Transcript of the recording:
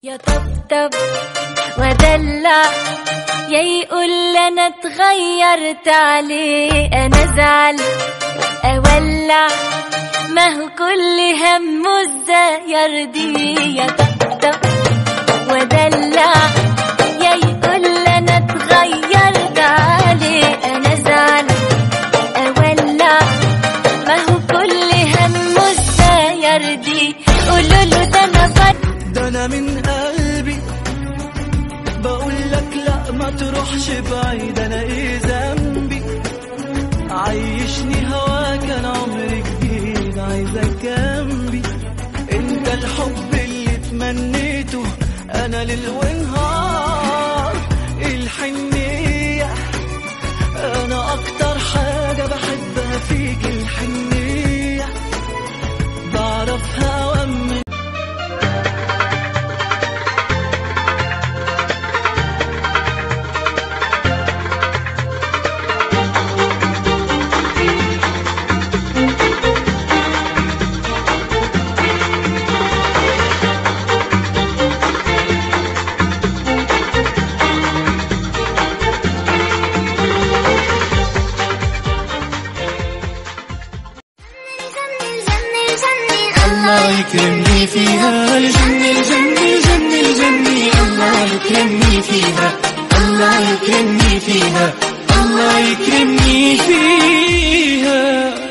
يا طبطب ودلع يا يقول انا اتغيرت عليه انا زعل اولع ما هو كل همه ازاي يرضيه يا طبطب ودلع يا يقول انا اتغيرت عليه انا زعل اولع ما هو كل همه ازاي يرضيه قولوا له ده انا بد ده انا من قلبي بقول لك لا ما تروحش بعيد انا ايه ذنبي عيشني هواك انا عمري جديد عايزك جنبي انت الحب اللي تمنيته انا ليل ونهار الحنية انا اكتر حاجة بحبها فيك الحنية بعرفها وامن الله يكرمني فيها الجنة الجنة الجنة الجنة الله يكرمني فيها الله يكرمني فيها الله يكرمني فيها